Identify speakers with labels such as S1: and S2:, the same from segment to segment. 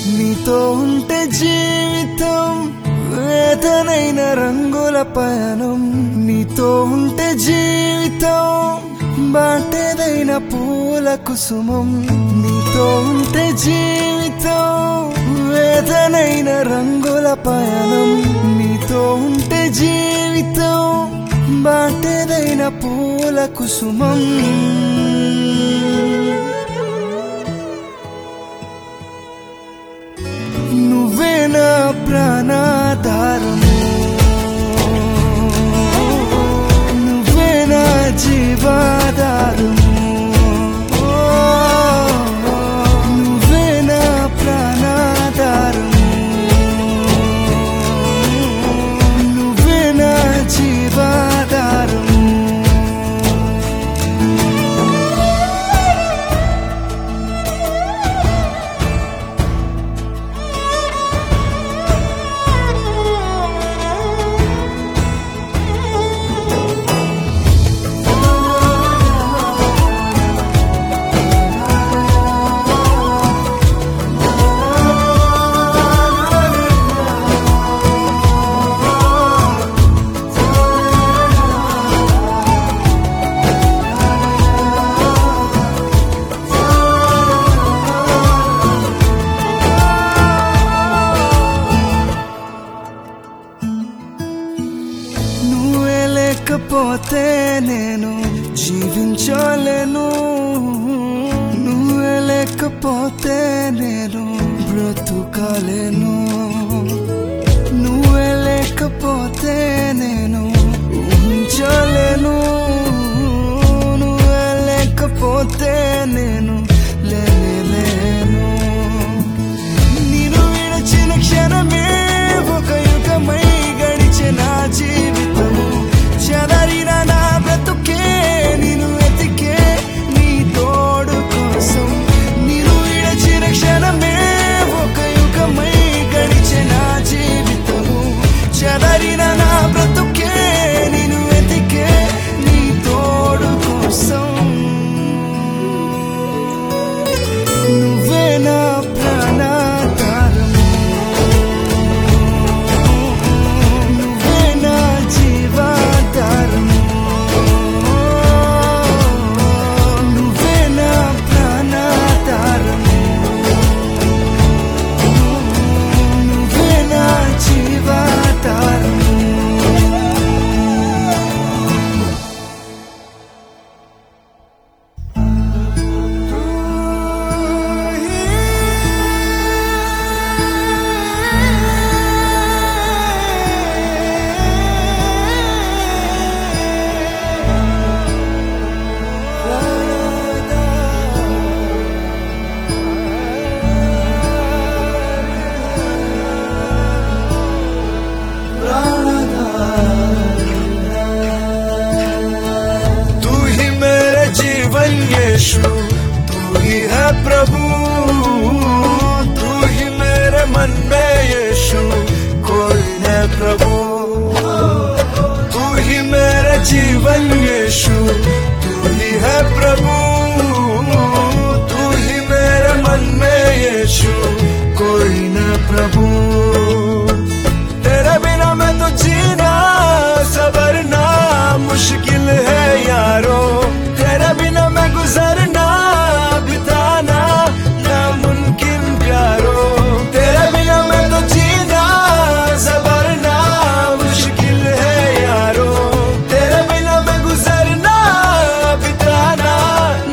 S1: నీతో ఉంటే జీవితం వేదనైన రంగుల పయనం నీతో ఉంటే జీవితం బాటేదైన పూల కుసుమం నీతో ఉంటే జీవితం వేదనైన రంగుల పయనం నీతో ఉంటే జీవితం బాటేదైన పూల కుసుమం నువ్వే నా ప్రాణాధారము నువ్వే నా జీవాధారము నువ్వే నా ప్రాణాధారము నువ్వే నా జీవాధారము నువ్వే లేకపోతే నేను జీవించలేను నువ్వే లేకపోతే నేను బ్రతుకలేను నువ్వే లేకపోతే నేను ఊహించలేను నువ్వే లేకపోతే నేను లేనేలేను నేను విడచిన క్షణమే ఒక యుగమై గడిచిన నా జీవితము చెదరిన నా బ్రతుకే నేను వెతికే నీ తోడు కోసం నేను విడచిన క్షణమే ఒక యుగమై గడిచిన నా జీవితము చెదరిన నా బ్రతుకే నేను వెతికే నీ తోడు కోసం నువ్వే నా ప్రాణాధారము నువ్వే నా జీవాధారము నువ్వే నా ప్రాణాధారము నువ్వే నా జీవాధారము
S2: तू ही मेरे जीवन यीशु तू ही है प्रभु तू ही मेरे मन में यीशु कोई है प्रभु तू ही मेरे जीवन यीशु तू ही है प्रभु तू ही मेरे मन में यीशु कोई न प्रभु तेरे बिना मैं तो जीना सबरना मुश्किल है यारो तेरे बिना मैं गुजरना बिताना नामुमकिन प्यारो तेरे बिना मैं तो जीना सबरना मुश्किल है यारो तेरे बिना मैं गुजरना बिताना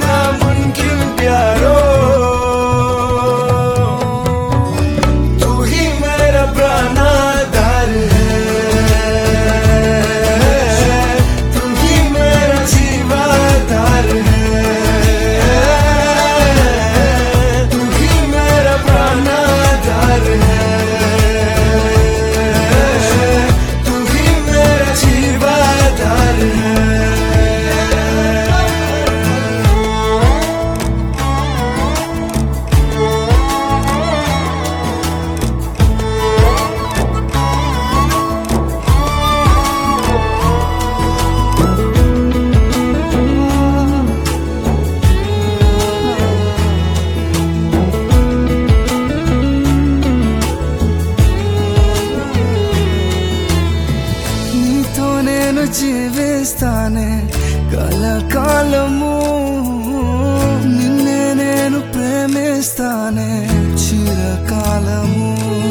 S1: ప్రేమిస్తానే కలకాలము నిన్నే నేను ప్రేమిస్తానే చిరకాలము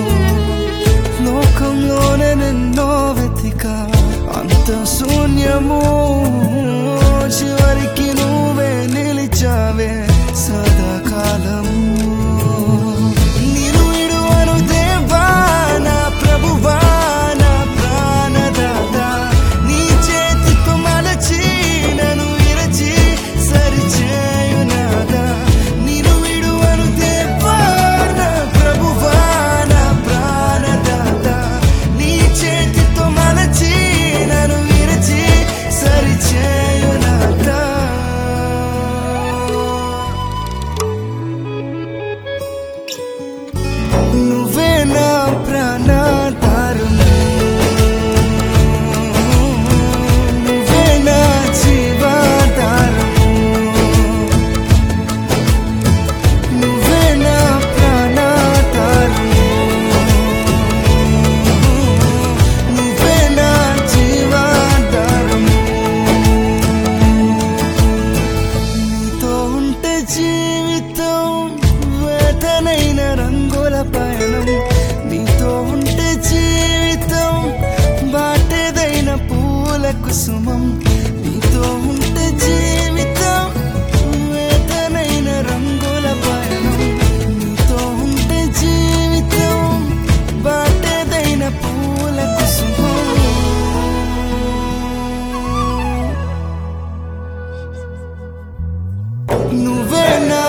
S1: లోకంలోనే నిన్నో వెతిక అంత శూన్యము చివరికి నువ్వే నిలిచావే సదాకాలము నిన్ను విడువను దేవా నా ప్రభువా నా ప్రాణదాత నీ చేతితో మలచి నన్ను విరచి సరిచేయునాదా నిన్ను విడువను దేవా నా ప్రభువా నా ప్రాణదాత నీ చేతితో మలచి నన్ను విరచి సరిచేయునాదా నువ్వే నా ప్రాణాధారము నువ్వే నా జీవాధారము నువ్వే నా ప్రాణాధారము నువ్వే నా జీవాధారము నీతో ఉంటే జీవితం వేదనైన రంగుల పయనం నీతో ఉంటే జీవితం బాటేదైన పూల కుసుమం నీతో ఉంటే జీవితం వేదనైన రంగుల పయనం నీతో ఉంటే జీవితం బాటేదైన పూల కుసుమం నువ్వే నా